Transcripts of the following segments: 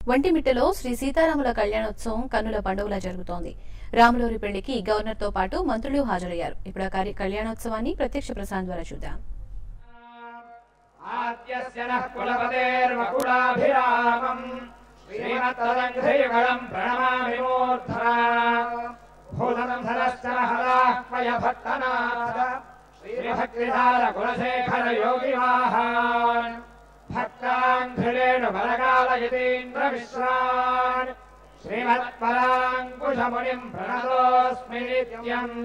వంటిమిట్టలో శ్రీ సీతారాముల కళ్యాణోత్సవం కన్నుల పండుగలా జరుగుతోంది రాములూరి పెళ్లికి గవర్నర్ తో పాటు మంత్రులు హాజరయ్యారు ఇప్పుడు ఆ కార్య- కళ్యాణోత్సవాన్ని ప్రత్యక్ష ప్రసారం ద్వారా చూద్దాం ఆద్యస్య నః కులపతేర్వకులాభిరామम् శ్రీమత్తదంఘ్రియుగళम् ప్రణమామి మూర్ధనా భూతదంధరశ్చ హలాహ్వయ భట్టనాథ శ్రీభక్తిధార కులశేఖర యోగివాహాన్ భక్తాంఘ్రిణేణు బలకాలయతీంద్ర విశ్రాన్ శ్రీమత్పరాంకుశమునిम् ప్రణతోऽస్మి నిత్యम्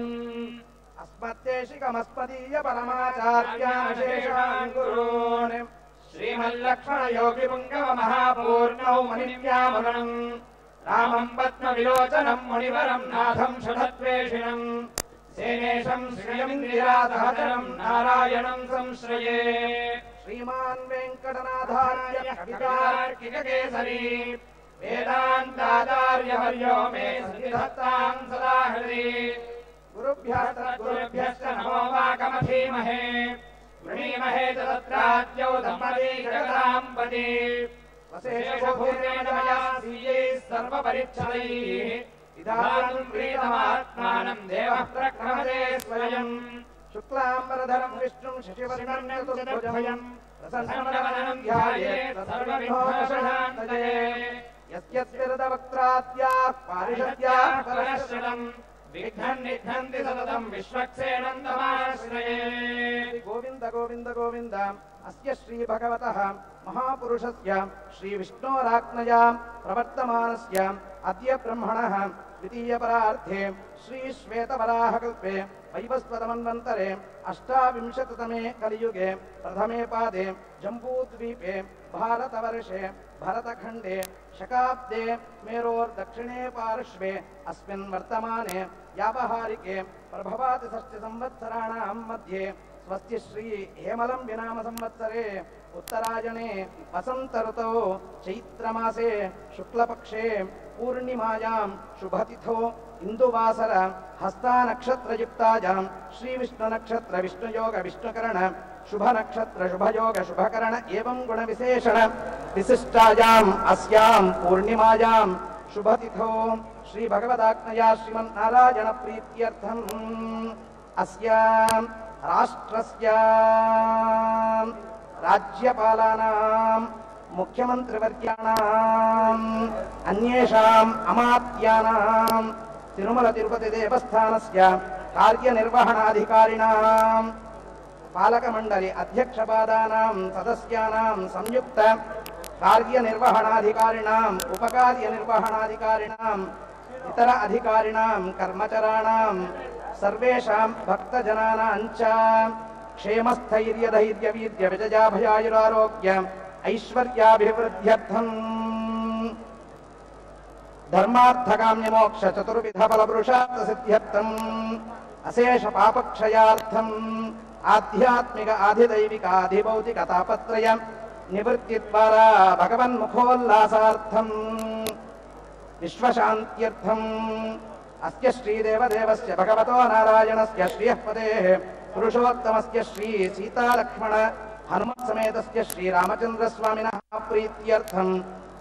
अस्मद्देशिकमस्मदीय परमाचार्याशेषान् गुरून् श्रीमल्लक्ष्मण योगि पुङ्गव महापूर्णौ मुनिव्यामुरणम् रामम् पद्मविलोचनम् मुनिवरम् नाथम् षडद्वेषिणम् सेनेशम् श्रियमिन्दिरासहचरम् नारायणम् संश्रये श्रीमान् वेङ्कटनाथार्य कविता कवितार्किककेसरी वेदान्ताचार्यवर्यो मे सन्निधत्ताम् सदा हृदि गुरुभ्यः गुरुभ्यश्च नमो वाकमधीमहे वृणीमहे च तत्राद्यौ दम्पती जगदाम्पति वशेषभूतेन मया स्वीयैः सर्वपरिच्छदैः इदानीम् प्रीतमात्मानम् देवः प्रक्रमते स्वयम् शुक्लाम्बरधरम् विष्णुम् शशिवर्णम् चतुर्भुजम् प्रसन्नवदनम् ध्यायेत् सर्वविघ्नोपशान्तये यस्यद्विरदवक्त्राद्याः पारिषद्याः परश्रलम् विघ्नन् निघ्नन्ति सततम् विश्वक्सेनन्दमाश्रये गोविन्द गोविन्द गोविन्द अस्य श्रीभगवतः महापुरुषस्य श्रीविष्णोराज्ञया प्रवर्तमानस्य अद्य ब्रह्मणः द्वितीयपरार्थे श्रीश्वेतवराहकल्पे वैवस्वतमन्वन्तरे अष्टाविंशतितमे कलियुगे प्रथमे पादे जम्बूद्वीपे भारतवर्षे भरतखण्डे शकाब्दे मेरोर्दक्षिणे पार्श्वे अस्मिन् वर्तमाने व्यावहारिके प्रभवाति षष्टिसंवत्सराणां मध्ये स्वस्ति श्री हेमलं विनाम संवत्सरे उत्तरायणे वसन्त ऋतौ चैत्रमासे शुक्लपक्षे पूर्णिमायां शुभतिथौ इन्दुवासर हस्तानक्षत्रयुक्तायां श्रीविष्णुनक्षत्र विष्णुयोग विष्णुकरण शुभनक्षत्र शुभयोग शुभकरण एवं गुणविशेषण विशिष्टायाम् अस्यां पूर्णिमायां शुभतिथौ श्रीभगवदाज्ञया श्रीमन्नारायणप्रीत्यर्थम् अस्यां राष्ट्रस्य राज्यपालानां मुख्यमन्त्रिवर्याणाम् अन्येषाम् अमात्यानां तिरुमलतिरुपतिदेवस्थानस्य कार्यनिर्वहणाधिकारिणाम् पालकमण्डली अध्यक्षपादानां सदस्यानां संयुक्त कार्यनिर्वहणाधिकारिणाम् उपकार्यनिर्वहणाधिकारिणाम् इतर अधिकारिणां कर्मचराणां सर्वेषां भक्तजनानां च क्षेमस्थैर्यधैर्यवीर्य विजयाभयायुरारोग्य ऐश्वर्याभिवृद्ध्यर्थम् धर्मार्थकाम्यमोक्ष चतुर्विध फलपुरुषार्थ सिद्ध्यर्थम् अशेष पापक्षयार्थम् आध्यात्मिक आधिदैविक आधिभौतिक तापत्रय निवृत्तिद्वारा भगवन्मुखोल्लासार्थम् विश्वशान्त्यर्थम् अस्य श्रीदेवदेवस्य भगवतो नारायणस्य श्रियः पदेः पुरुषोत्तमस्य श्री सीतालक्ष्मण हनुमत्समेतस्य श्रीरामचन्द्रस्वामिनः प्रीत्यर्थम्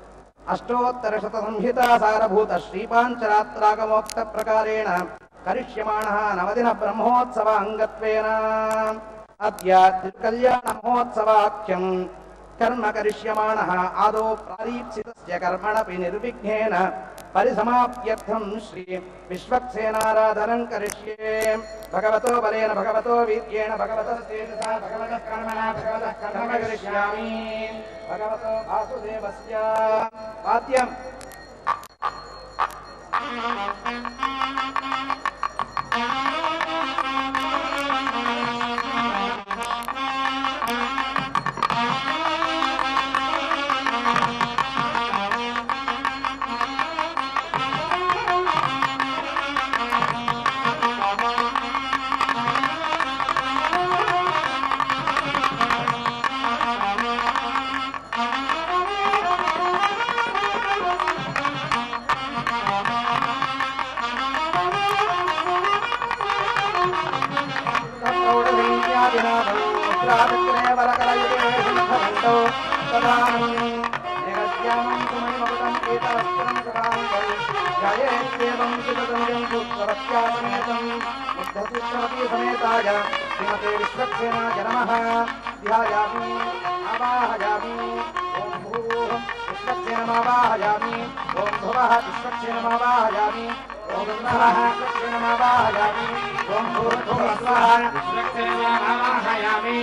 अष्टोत्तरशतसंहितासारभूत श्रीपाञ्चरात्रागमोक्तप्रकारेण करिष्यमाणः नवदिन ब्रह्मोत्सवाङ्गत्वेन अद्य कल्याणमहोत्सवाख्यम् कर्म करिष्यमाणः आदौ प्रारीप्सितस्य कर्मणपि निर्विघ्नेन परिसमाप्त्यर्थम् श्री विश्वक्सेनाराधनम् करिष्ये भगवतो बलेन भगवतो वीर्येण भगवतस्तेजसा भगवतः कर्मणा भगवतः कर्म करिष्यामि भगवतो वासुदेवस्य वाद्यम् पीतवस्त्रं शुभाङ्गं ध्यायेत्येवं सुततनुजं पुत्रवत्यासमेतं बुद्धचित्रवती समेताय श्रीमते विश्वक्सेनाय नमः ध्यायामि आवाहयामि ॐ भूः विश्वक्सेनमावाहयामि ॐ भुवः विश्वक्सेनमावाहयामि ॐ नमः विश्वक्सेनमावाहयामि ॐ भूर्भुवः स्वः विश्वक्सेनामावाहयामि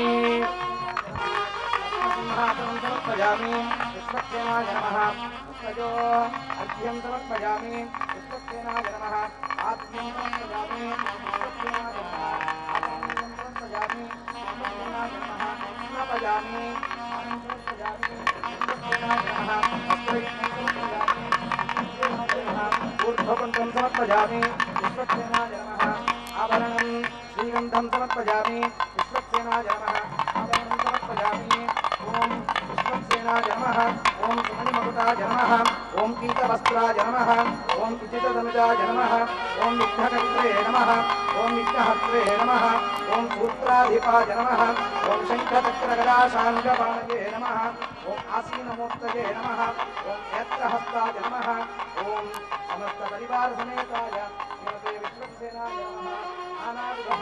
सिंहासनं समर्पयामि विश्वक्सेनाय नमः पुष्पयो अर्घ्यं समर्पयामि विश्वक्सेनाय नमः आत्म्यं समर्पयामि विश्वक्सेनाय नमः आत्म्यं समर्पयामि विश्वक्सेनाय नमः स्नापयामि आत्म्यं समर्पयामि विश्वक्सेनाय नमः वस्त्रयुक्तं समर्पयामि ऊर्ध्वपुण्ड्रं समर्पयामि विश्वक्सेनाय नमः आभरणं श्रीगन्धं समर्पयामि विश्वक्सेनाय नमः आभरणं समर्पयामि ॐ विश्वक्सेनाय नमः ॐ सुमणिमकुटाय नमः ॐ पीतवस्त्राय नमः ॐ उचितधनुजाय नमः ॐ विघ्नकर्त्रे नमः ॐ विघ्नहर्त्रे नमः ॐ सूत्राधिपाय नमः ॐ शङ्खचक्रगदाशाङ्गपाणये नमः ॐ आसीनमूर्तये नमः ॐ नेत्रहस्ताय नमः ॐ समस्तपरिवारसमेताय श्रीमते विश्वक्सेनाय नमः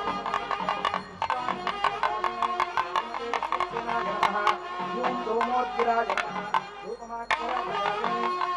नानाविधश्रीमते विश्वक्सेनाय नमः ॐ धूमोद्गिराय नमः धूपमाक्षराय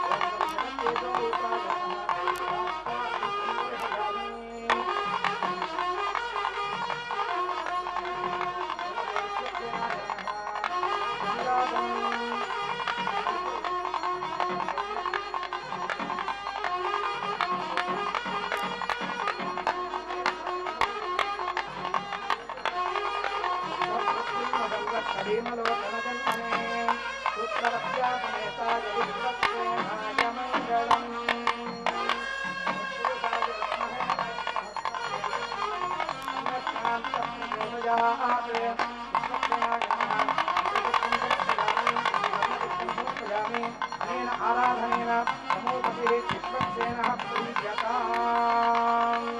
अनेन आराधनेन समोपतिः विश्वक्सेनः प्रीयताम्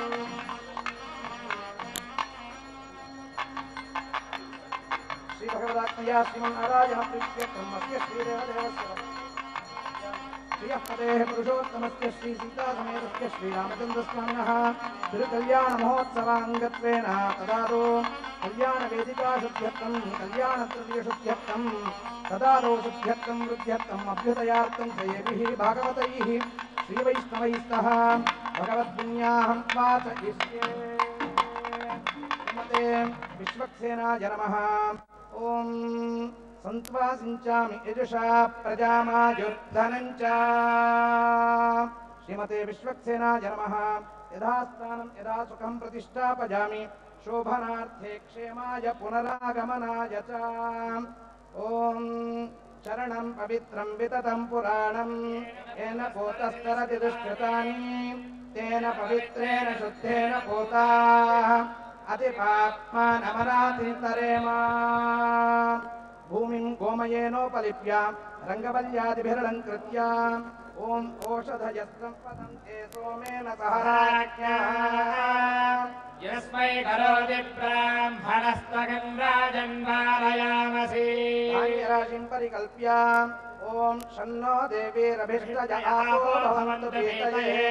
श्रीभगवदात्मया श्रीमन्नारायण प्रीत्यर्थमस्य श्रीदेवदेवस्य श्रियः पतेः पुरुषोत्तमस्य श्रीसीतासमेतस्य श्रीरामचन्द्रस्वामिनः तिरुकल्याणमहोत्सवाङ्गत्वेन तदादौ कल्याणवेदिकाशुद्ध्यर्थम् कल्याणतृतीयशुद्ध्यर्थम् तदादौ शुद्ध्यर्थम् वृद्ध्यर्थम् अभ्युदयार्थम् च येभिः भागवतैः श्रीवैष्णवैस्तः भगवद्पुण्याहं वाचयिष्ये श्रीमते विश्वक्सेनाय नमः ॐ सन्त्वासिञ्चामि यजुषा प्रजामायुर्धनं च श्रीमते विश्वक्सेनाय नमः यथा स्थानं यदा सुखं प्रतिष्ठापयामि शोभनार्थे क्षेमाय पुनरागमनाय च ॐ चरणं पवित्रं विततं पुराणं येन पोतस्तरति दुष्कृतानि तेन पवित्रेण शुद्धेन पोताः अतिपाप्मानमराति तरेमा भूमिं गोमयेनोपलिप्य रङ्गवल्यादिभिरलङ्कृत्य ॐ ओषधयस्त्रं पतन्ते सोमेन सह राज्ञः यस्मै करोति ब्राह्मणस्तगं राजन्वारयामसि राशिं परिकल्प्य ॐ शन्नो देवीरभिष्टज आपो भवन्तु पीतये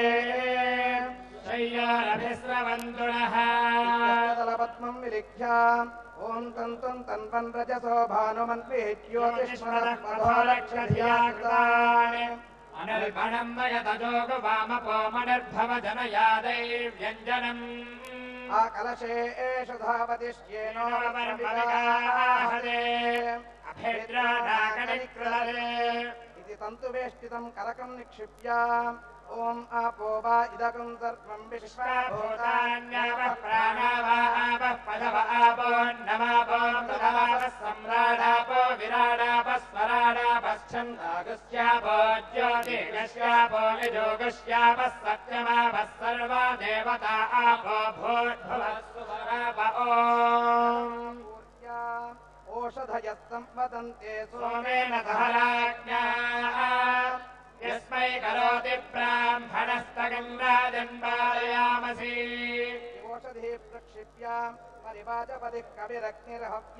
शय्यारभिस्रवन्तुनः तलपद्मं विलिख्य ॐ तन्तुं तन्वन् रजसो भानुमन्त्रिज्योतिष्मरक्ष्मधोरक्षधियाकृतानि अनर्पणं वयतजोग वामपो मनिर्भव जनयादैर्व्यञ्जनम् आकलशे एष धावतिश्चेनो नववर्मविगाहते अभेद्राडाकनिकृलरे इति तन्तुवेष्टितं कलकं निक्षिप्य ॐ आपो वा इदकं सर्वं भूतान्यावः विश्वाभूतान्यावः प्राणावापः पदव आपोन्नमापो मृतवापः सम्राडापो विराडापः स्वराडापश्चन्दागस्यापो ज्योतिगस्यापो यजोगस्यापः सत्यमापः सर्वा देवता आपो भूर्भुवस्वराप ॐ ओषधयस्तं वदन्ते सोमेन सहराज्ञाः यस्मै करोति ब्राह्मणस्तगं राजन्वारयामसि ओषधिः प्रक्षिप्य परिवाचपदिः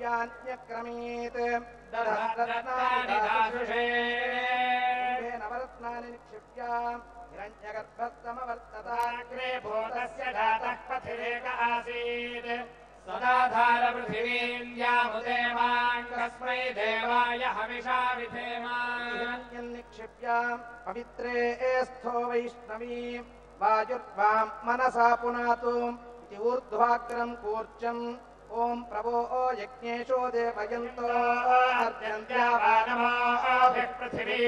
कविरग्निर्हव्यान्यक्रमीत् दधरत्नानि दाशुषे रत्नानि निक्षिप्य हिरण्यगर्भस्तमवर्तत अग्रे भूतस्य जातः पथिरेक आसीत् सदाधार पृथिवीम् यामुदेवाम् कस्मै देवाय हविषा विधेम हिरण्यम् निक्षिप्य पवित्रे स्थो वैष्णवी वायुर्वां मनसा पुनातु इति ऊर्ध्वाग्रम् कूर्चम् ॐ प्रभो यज्ञेशो देवयन्तो अर्घ्यन्त्यावानमाभिः पृथिवी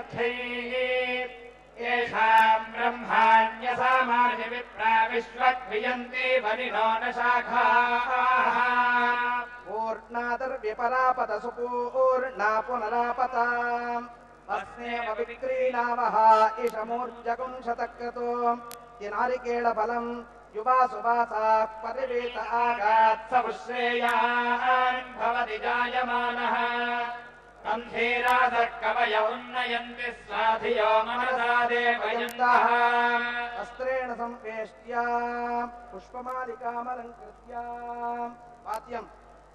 येषाम् ब्रह्माण्यसामान्य विप्रा विश्वक्रियन्ते वनिनो न शाखाः पूर्णादर्व्यपरापत सुपूर्णा पुनरापता अस्मेव विक्रीणावः इषमूर्जगुं शतक्रतो नारिकेळफलम् युवा सुवासाः परिवेत आगात् समुश्रेयान् भवति जायमानः अन्धेराधः कवय उन्नयन्ति स्वाधियो मनसा देवयन्तः వస్త్రేణ సంవేష్ట్య పుష్పమాలికామలంకృత్య వాద్యం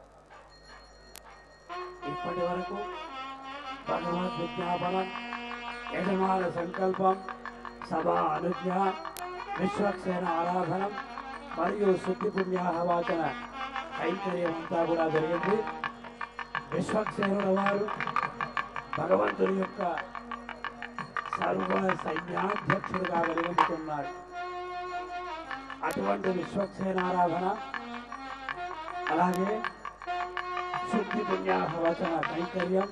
ఇప్పటి వరకు భగవద్ విజ్ఞాపనం యజమాన సంకల్పం సభ అనుజ్ఞ విశ్వక్సేన ఆరాధనం మరియు శుద్ధి పుణ్యాహవాచన కైంకర్యం అంతా కూడా జరిగింది విశ్వక్సేనుల వారు భగవంతుని యొక్క సర్వ సైన్యాధ్యక్షుడిగా వెలుగొందుతున్నారు అటువంటి విశ్వక్సేనారాధన అలాగే శుద్ధి పుణ్యాహవచన కైంకర్యం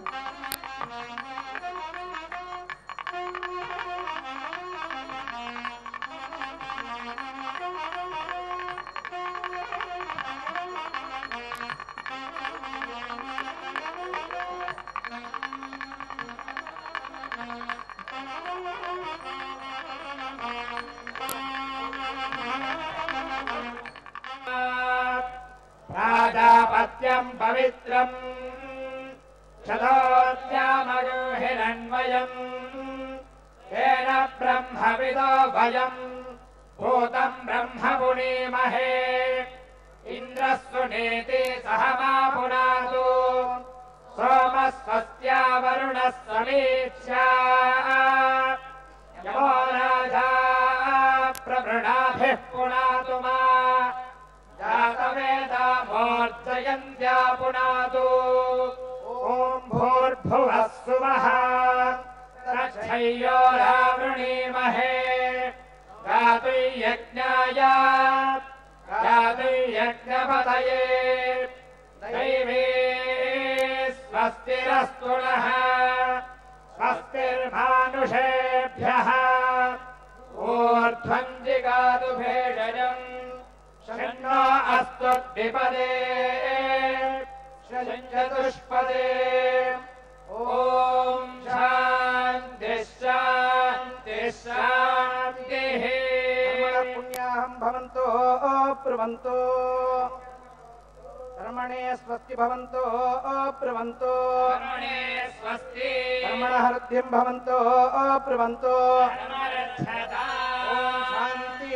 प्राजापत्यम् पवित्रम् शतोद्यामयो हिरण्मयम् येन ब्रह्मविदो वयम् भूतम् ब्रह्म पुनीमहे इन्द्रः सुनेति सह मा पुनातु सोमः स्वस्त्या वरुणः समीक्षा यमो राजा प्रवृणाभिः पुनातु मा जातवेदा मोर्जयन्त्या पुनातु ॐ भूर्भुवः सुवः तच्छय्यो रावृणीमहे गातुं यज्ञाय गातुं यज्ञपतये दैवे स्वस्तिरस्तु नः स्वस्तिर्मानुषेभ्यः ऊर्ध्वम् जिगातु भेषजम् शन्नो अस्तु द्विपदे चतुष्पदे ॐ शान्तिः शान्तिः शान्तिः పుణ్యాహం భవంతో బ్రువంతో కర్మణే స్వస్తి భవంతో బ్రువంతో కరుణే స్వస్తి కర్మణ హృద్యం భవంతో బ్రువంతో ఓం శాంతి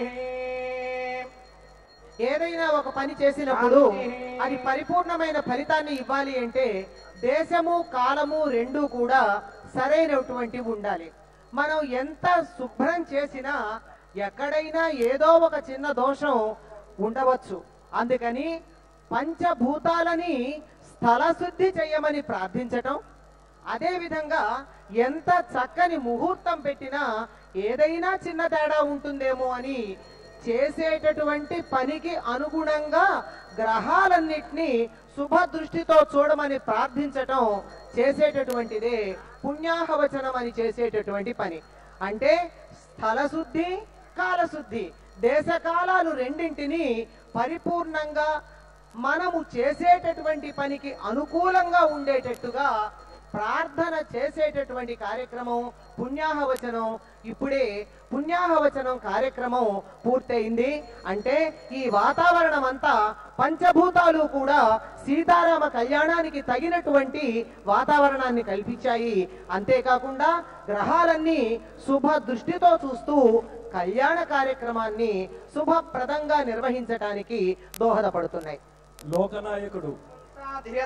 ఏదైనా ఒక పని చేసినప్పుడు అది పరిపూర్ణమైన ఫలితాన్ని ఇవ్వాలి అంటే దేశము కాలము రెండు కూడా సరైనటువంటి ఉండాలి మనం ఎంత శుభ్రం చేసినా ఎక్కడైనా ఏదో ఒక చిన్న దోషం ఉండవచ్చు అందుకని పంచభూతాలని స్థల శుద్ధి చేయమని ప్రార్థించటం అదేవిధంగా ఎంత చక్కని ముహూర్తం పెట్టినా ఏదైనా చిన్న తేడా ఉంటుందేమో అని చేసేటటువంటి పనికి అనుగుణంగా గ్రహాలన్నిటినీ శుభ దృష్టితో చూడమని ప్రార్థించటం చేసేటటువంటిదే పుణ్యాహవచనం అని చేసేటటువంటి పని అంటే స్థల శుద్ధి కాలశుద్ధి దేశకాలాలు రెండింటిని పరిపూర్ణంగా మనము చేసేటటువంటి పనికి అనుకూలంగా ఉండేటట్టుగా ప్రార్థన చేసేటటువంటి కార్యక్రమం పుణ్యాహవచనం ఇప్పుడే పుణ్యాహవచనం కార్యక్రమం పూర్తయింది అంటే ఈ వాతావరణం అంతా పంచభూతాలు కూడా సీతారామ కళ్యాణానికి తగినటువంటి వాతావరణాన్ని కల్పించాయి అంతేకాకుండా గ్రహాలన్నీ శుభ దృష్టితో చూస్తూ కళ్యాణ కార్యక్రమాన్ని శుభప్రదంగా నిర్వహించడానికి దోహదపడుతున్నాయి లోకనాయకుడు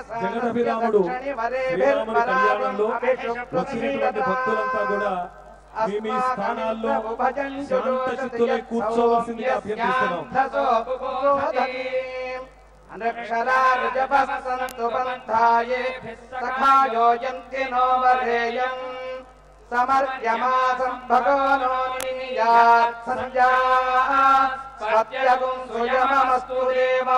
జగదభిరాముడు శ్రీరాముని కళ్యాణంలో వచ్చినటువంటి భక్తులంతా కూడా మీ మీ స్థానాల్లో శాంతచిత్తులై కూర్చోవలసిందిగా అభ్యర్థిస్తున్నాం అనక్షరారుజపస్సంతు పంథాయే సఖాయోజంతి నో వరేయం సమర్యమాసం భగవనో నియాత్ సంజా సత్యగుం సుయమమస్తు దేవా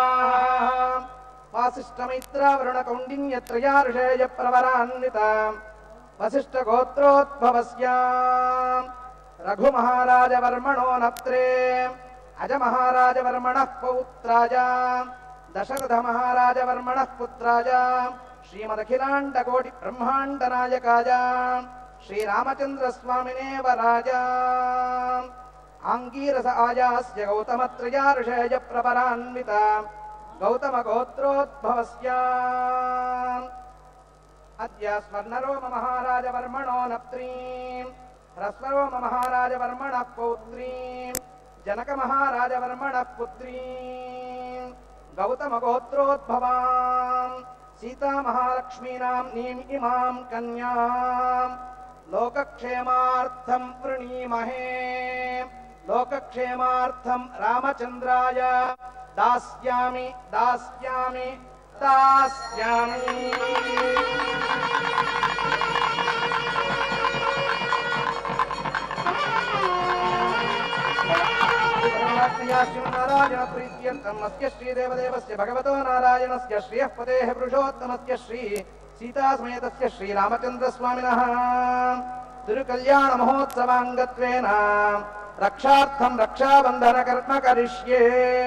వాసిష్టమైత్ర వరుణ కౌండిన్యత్రయా ఋషేయ ప్రవరాన్విత వసిష్ఠ గోత్రోద్భవస్య రఘు మహారాజ వర్మణో నప్త్రే అజ మహారాజ వర్మణ పౌత్రాజ దశరథ మహారాజ వర్మణ పుత్రాజ శ్రీమదఖిలాండ కోటి బ్రహ్మాండ నాయకాజ శ్రీరామచంద్ర స్వామినే వరాజ ఆంగీరస ఆయాస్య గౌతమత్రయా ఋషేయ ప్రపరాన్విత గౌతమ గోత్రోద్భవస్య అద్య స్వర్ణరోమ మహారాజ వర్మణో నప్త్రీం హ్రస్వరోమ మహారాజ వర్మణ పౌత్రీం జనక మహారాజ వర్మణ పుత్రీం గౌతమ గోత్రోద్భవాం సీతా మహాలక్ష్మీనాం నీం ఇమాం కన్యాం లోకక్షేమార్థం వృణీమహే లోకక్షేమార్థం రామచంద్రాయ దాస్యామి దాస్యామి దాస్యామి నారాయణ ప్రీత్యర్థం అస్య శ్రీదేవదేవస్య భగవతో నారాయణస్య శ్రియః పదేః పురుషోత్తమస్య శ్రీ సీతాసమేతస్య శ్రీరామచంద్రస్వామినः తిరుకల్యాణ మహోత్సవాంగత్వేన రక్షార్థం రక్షాబంధన కర్మ కరిష్యే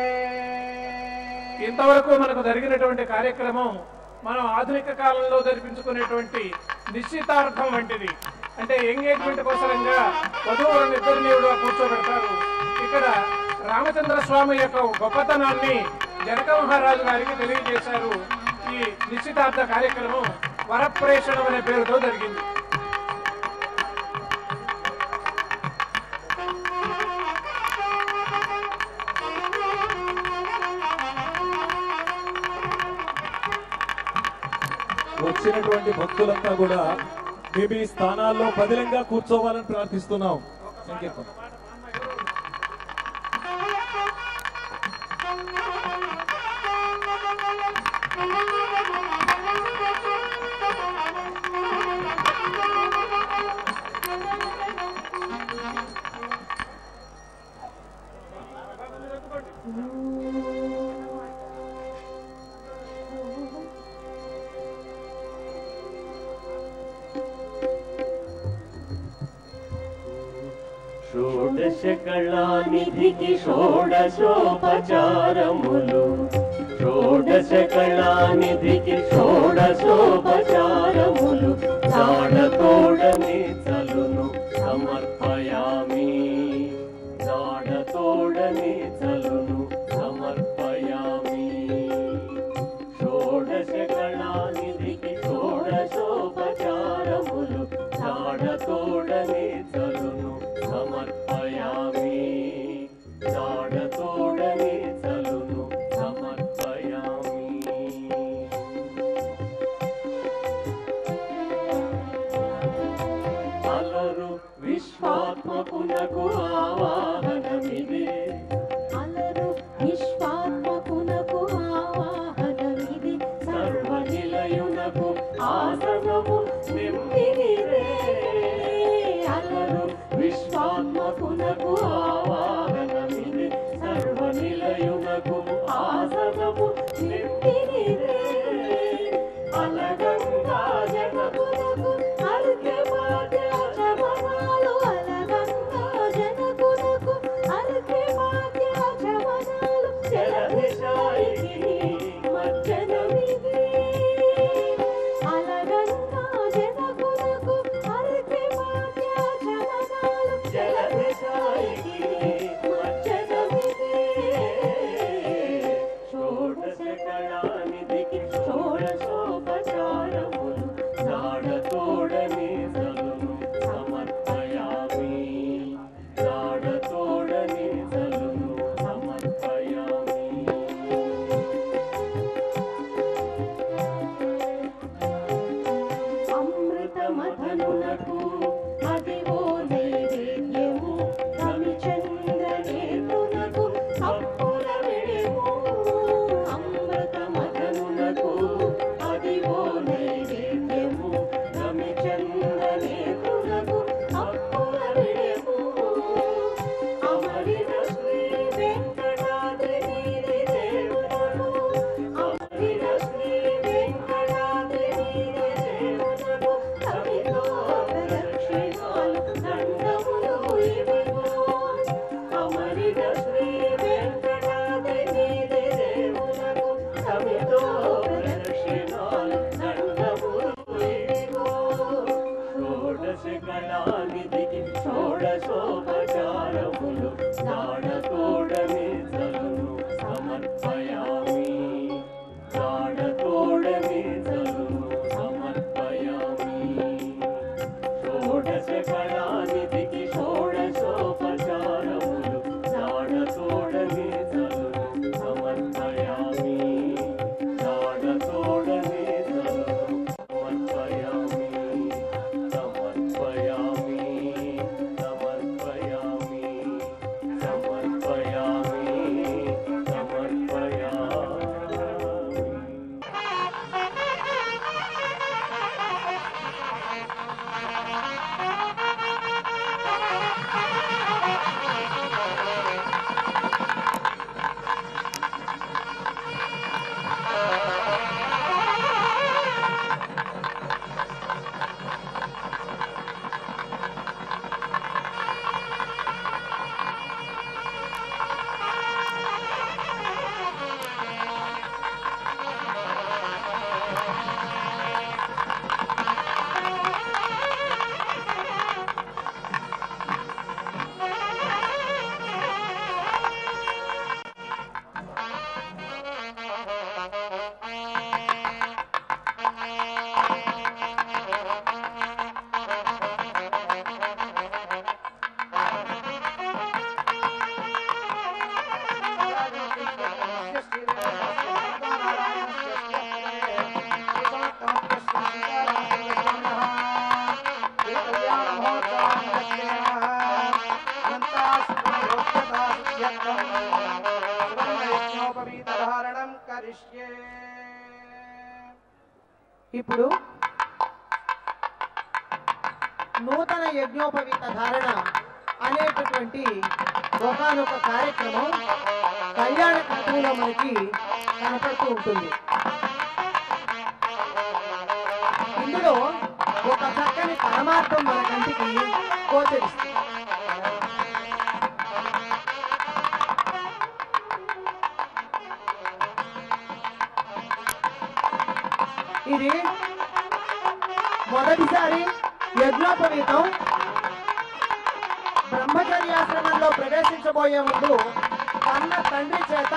ఇంతవరకు మనకు జరిగినటువంటి కార్యక్రమం మనం ఆధునిక కాలంలో జరిపించుకునేటువంటి నిశ్చితార్థం వంటిది అంటే ఎంగేజ్మెంట్ కోసరంగా వధువులను ఇద్దరిని కూడా కూర్చోబెడతారు ఇక్కడ రామచంద్ర స్వామి యొక్క గొప్పతనాన్ని జనక మహారాజు గారికి తెలియజేశారు ఈ నిశ్చితార్థ కార్యక్రమం వరప్రేషణం అనే పేరుతో జరిగింది వచ్చినటువంటి భక్తులంతా కూడా మీ మీ స్థానాల్లో పదిలంగా కూర్చోవాలని ప్రార్థిస్తున్నాం సంకీర్తన షోడశకళానిధికి షోడశోపచారములు షోడశకళానిధికి షోడశోపచారములు జాడతోడని చలును సమర్పయామి జాడతోడని చలును సమర్పయామి షోడశకళానిధికి షోడశోపచారములు జాడతోడని చలును సమర్పయామి జాడతోడని చలును సమర్పయామి అలరు విశ్వాత్మకునకు ఆవాహనమిదే అలరు విశ్వాత్మకునకు ఆవాహనమిది సర్వనిలయునకు ఆసనము నింపినిదే అలరు విశ్వాత్మకునకు ఆవాహనమిది సర్వనిలయునకు ఆసనము నింపినిదే అలగంగా జనకునకు అర్ఘ్యపాద్యాచమనాలు అలగంగా జనకునకు అర్ఘ్యపాద్యాచమనాలు షోడశోపచారములు దాడతోడనే చలును సమర్పయామి దాడతోడనే చలును సమర్పయామి షోడశ కళానిధికి షోడశోపచారములు దాడతోడనే చలును సమర్పయామి దాడతోడనే చలును సమర్పయామి సమర్పయామి సమర్పయామి సమర్పయామి సమర్పయామి ధారణం కరిష్యే ఇప్పుడు నూతన యజ్ఞోపవీత ధారణ అనేటటువంటి ఒకనొక కార్యక్రమం కళ్యాణ క్రతువులో మనకి కనపడుతూ ఉంటుంది ఇందులో ఒక చక్కని పరమార్థం మన కంటికి గోచరిస్తుంది ఇది మొదటిసారి యజ్ఞోపవీతం బ్రహ్మచర్యాశ్రమంలో ప్రవేశించబోయే ముందు కన్న తండ్రి చేత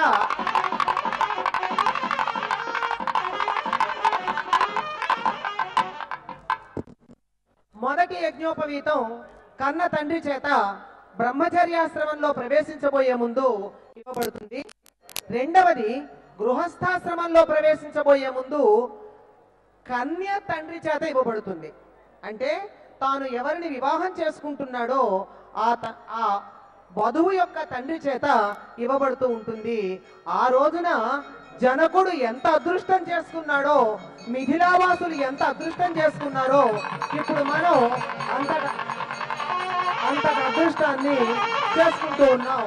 మొదటి యజ్ఞోపవీతం కన్న తండ్రి చేత బ్రహ్మచర్యాశ్రమంలో ప్రవేశించబోయే ముందు ఇవ్వబడుతుంది రెండవది గృహస్థాశ్రమంలో ప్రవేశించబోయే ముందు కన్య తండ్రి చేత ఇవ్వబడుతుంది అంటే తాను ఎవరిని వివాహం చేసుకుంటున్నాడో ఆ త- ఆ వధువు యొక్క తండ్రి చేత ఇవ్వబడుతూ ఉంటుంది ఆ రోజున జనకుడు ఎంత అదృష్టం చేసుకున్నాడో మిథిలావాసులు ఎంత అదృష్టం చేసుకున్నారో ఇప్పుడు మనం అంతట అంతటి అదృష్టాన్ని చేసుకుంటూ ఉన్నాం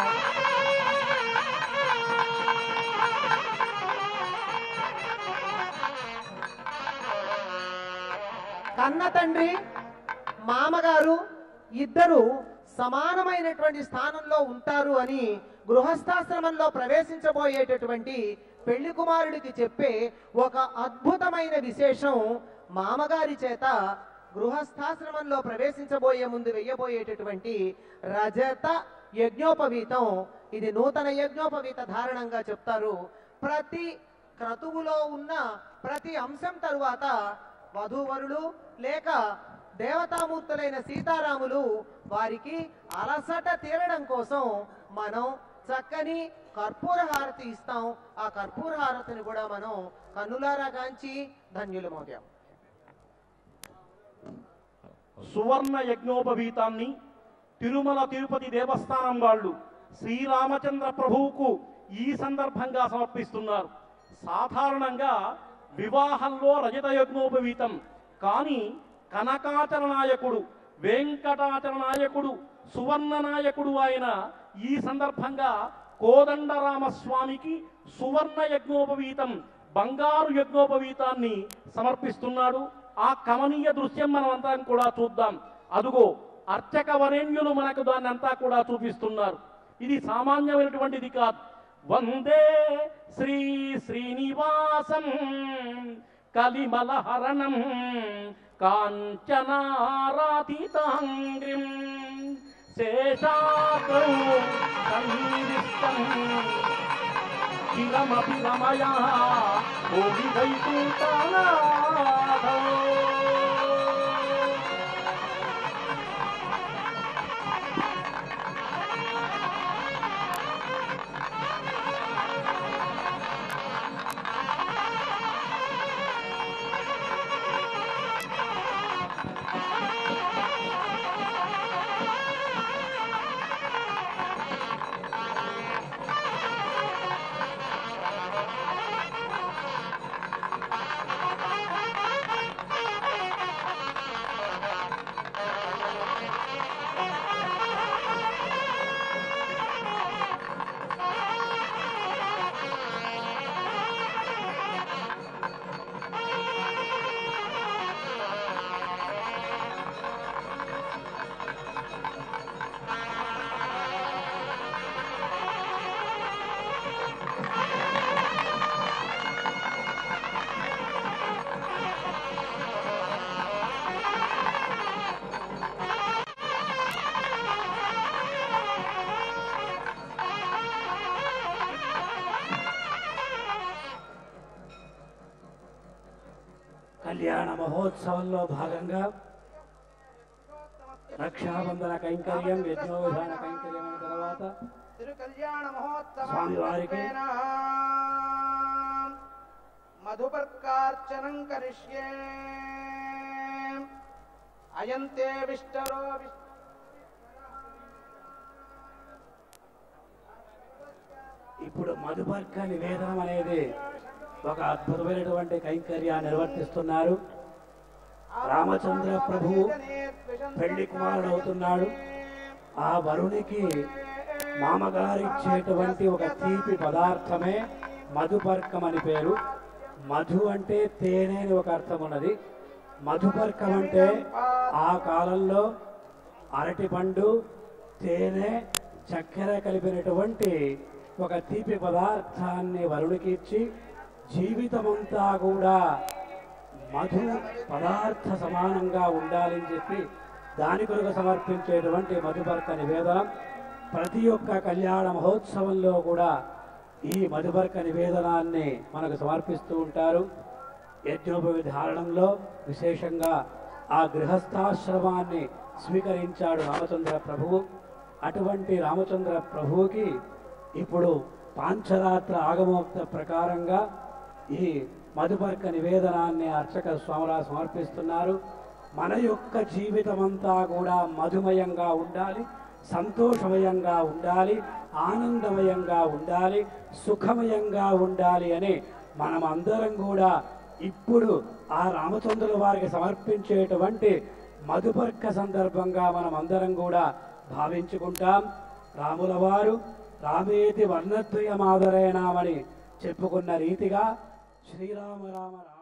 కన్న తండ్రి మామగారు ఇద్దరు సమానమైనటువంటి స్థానంలో ఉంటారు అని గృహస్థాశ్రమంలో ప్రవేశించబోయేటటువంటి పెళ్లి కుమారుడికి చెప్పే ఒక అద్భుతమైన విశేషం మామగారి చేత గృహస్థాశ్రమంలో ప్రవేశించబోయే ముందు వెయ్యబోయేటటువంటి రజత యజ్ఞోపవీతం ఇది నూతన యజ్ఞోపవీత ధారణంగా చెప్తారు ప్రతి క్రతువులో ఉన్న ప్రతి అంశం తరువాత వధూవరులు లేక దేవతామూర్తులైన సీతారాములు వారికి అలసట తీరడం కోసం మనం చక్కని కర్పూర హారతి ఇస్తాం ఆ కర్పూర హారతిని కూడా మనం కన్నులారా గాంచి ధన్యులమవుతాం సువర్ణ యజ్ఞోపవీతాన్ని తిరుమల తిరుపతి దేవస్థానం వాళ్ళు శ్రీరామచంద్ర ప్రభువుకు ఈ సందర్భంగా సమర్పిస్తున్నారు సాధారణంగా వివాహంలో రజత యజ్ఞోపవీతం కానీ కనకాచల నాయకుడు వెంకటాచల నాయకుడు సువర్ణ నాయకుడు ఆయన ఈ సందర్భంగా కోదండరామస్వామికి సువర్ణ యజ్ఞోపవీతం బంగారు యజ్ఞోపవీతాన్ని సమర్పిస్తున్నాడు ఆ కమనీయ దృశ్యం మనం అంతా కూడా చూద్దాం అదుగో అర్చక వరేణ్యులు మనకు దాన్ని అంతా కూడా చూపిస్తున్నారు ఇది సామాన్యమైనటువంటిది కాదు వందే శ్రీ శ్రీనివాసం కలిమలహరణం కాంచనారాతితాంగ్రిం శేషాద్రౌ సన్నివిష్టం చిరమపి రమయా భోగి వైకుంఠనాథో కళ్యాణ మహోత్సవంలో భాగంగా రక్షాబంధన కైంకర్యం యజ్ఞోవిధాన కైంకర్యం అయిన తర్వాత తిరుకల్యాణ మహోత్సవం స్వామివారికి మధుపర్కార్చనం కరిష్యే అయంతే విష్టరో విష్ట ఇప్పుడు మధుపర్క నివేదనం అనేది ఒక అద్భుతమైనటువంటి కైంకర్యాన్ని నిర్వర్తిస్తున్నారు రామచంద్ర ప్రభువు పెళ్లి కుమారుడు అవుతున్నాడు ఆ వరునికి మామగారు ఇచ్చేటువంటి ఒక తీపి పదార్థమే మధుపర్కం అని పేరు మధు అంటే తేనె అని ఒక అర్థం ఉన్నది మధుపర్కం అంటే ఆ కాలంలో అరటిపండు తేనె చక్కెర కలిపినటువంటి ఒక తీపి పదార్థాన్ని వరుడికి ఇచ్చి జీవితమంతా కూడా మధు పదార్థ సమానంగా ఉండాలని చెప్పి దాని కొరకు సమర్పించేటువంటి మధుపర్క నివేదనం ప్రతి ఒక్క కళ్యాణ మహోత్సవంలో కూడా ఈ మధుపర్క నివేదనాన్ని మనకు సమర్పిస్తూ ఉంటారు యజ్ఞోపవిధారణంలో విశేషంగా ఆ గృహస్థాశ్రమాన్ని స్వీకరించాడు రామచంద్ర ప్రభువు అటువంటి రామచంద్ర ప్రభువుకి ఇప్పుడు పాంచరాత్ర ఆగమోక్త ప్రకారంగా ఈ మధుపర్క నివేదనాన్ని అర్చక స్వాములా సమర్పిస్తున్నారు మన యొక్క జీవితమంతా కూడా మధుమయంగా ఉండాలి సంతోషమయంగా ఉండాలి ఆనందమయంగా ఉండాలి సుఖమయంగా ఉండాలి అని మనం అందరం కూడా ఇప్పుడు ఆ రామచంద్రుల వారికి సమర్పించేటువంటి మధుపర్క సందర్భంగా మనం అందరం కూడా భావించుకుంటాం రాముల వారు రామేతి వర్ణత్వయమాదరేనామని చెప్పుకున్న రీతిగా శ్రీరామ రామ రామ